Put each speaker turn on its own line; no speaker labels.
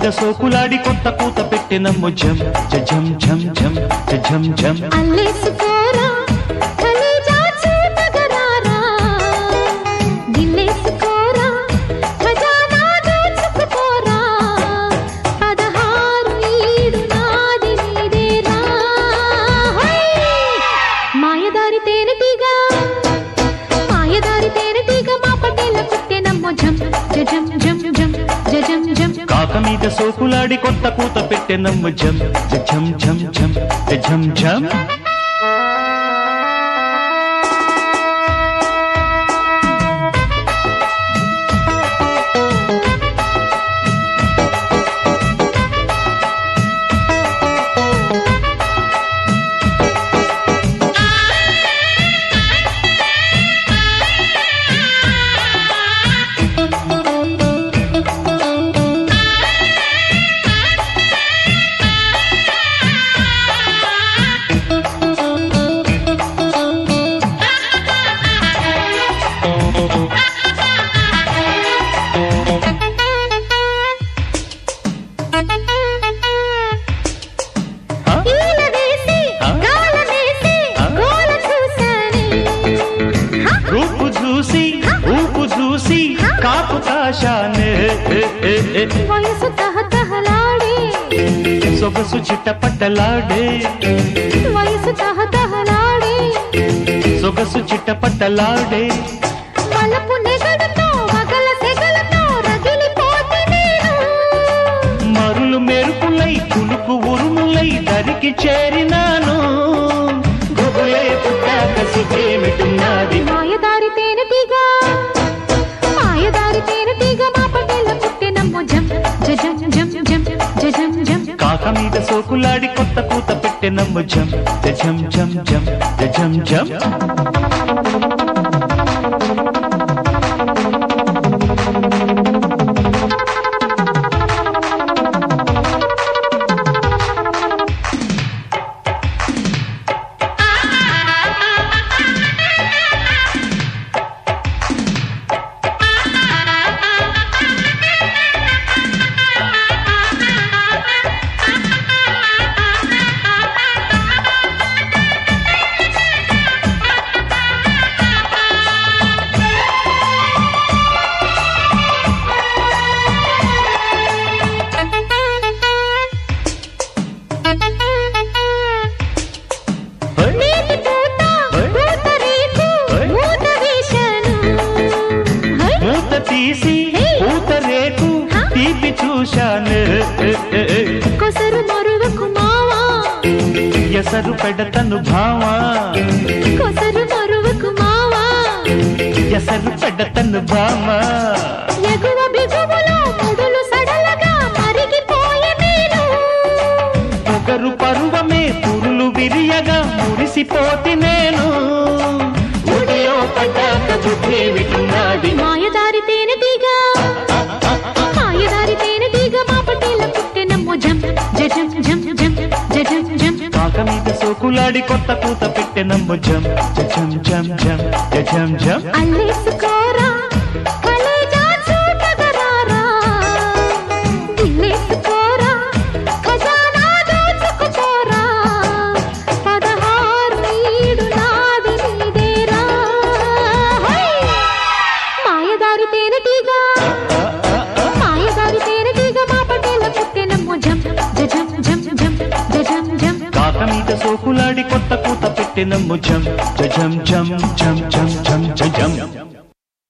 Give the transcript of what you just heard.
మీద సోకులాడి కొత్త కూత పెట్టినమ్ము జం జం జం జం జం జం
అల్లేసుకోరా కలేజా చూపగరారా గిల్లేసుకోరా ఖజానా దోచుకుపోరా పదహారు ఈడు నాది నీదేరా హై! మాయదారి తేనెటీగ మాయదారి తేనెటీగ మా పటేల కుట్టెనమ్మో జం జం జం జం జం జం
కాక మీద సోకులాడి కొత్త కూత పెట్టినమ్ము జం జం జం జం జం జం ఆ?
ఈల వేసి
ఆ?
గాల వేసి
ఆ?
గోల చూసాని హ!
రూపు చూసి ఊపు చూసి కాపు కాశానే
వయసు తహతహలాడే
సొగసు చిట్టపట్టలాడే
వయసు తహతహలాడే
సొగసు చిట్టపట్టలాడే
వలపు నెగడుతో వగల సెగలతో రగిలిపోతే నేను
మరులు మెరుపులై కులుకు ఉరుములై దరికి చేరినాను గుబులే పుట్టాక సిగేమిటున్నది
మాయదారి తేనెటీగ మాయదారి తేనెటీగ మా పటేల పుట్టినమ్మో జం జం జం జం జం జం
కాక మీద సోకులాడి కొత్త కూత పెట్టెనమ్ము జం జం జం జం జం జం హై!
నేతి పూత
హై!
పూత రేకు
హై!
మూత వేశాను హై!
మూత తీసి పూత రేకు తీపి చూశాను
కొసరు మరువకు మావా
ఎసరు పెడతను భావా
కొసరు మరువకు మావా
ఎసరు పెడతను భామా
ఎగువ బిగువులో ముడులు సడలగా మరిగిపోయే నేను
పొగరు పరువమే పురులు విరియగా మురిసిపోతి నేను ఉడియో పడ్డాక బుద్ధి విటున్నది
మాయదారి తేనెటీగ మాయదారి తేనెటీగ మా పటేల పుట్టెనమ్మో జం జం జం జం జం జం
కాక మీద సోకులాడి కొత్త కూత పెట్టెనమ్ము జం జం జం జం జం జం
అల్లేసుకోరా కలేజా చూపగరారా గిల్లేసుకోరా ఖజానా దోచుకుపోరా పదహారు ఈడు నాది నీదేరా హై! మాయదారి తేనెటీగ మాయదారి తేనెటీగ మా పటేల పుట్టెనమ్మో జం జం జం జం జం జం
కాక మీద సోకులాడి కొత్త కూత పెట్టెనమ్ము జం జం జం జం జం జం జం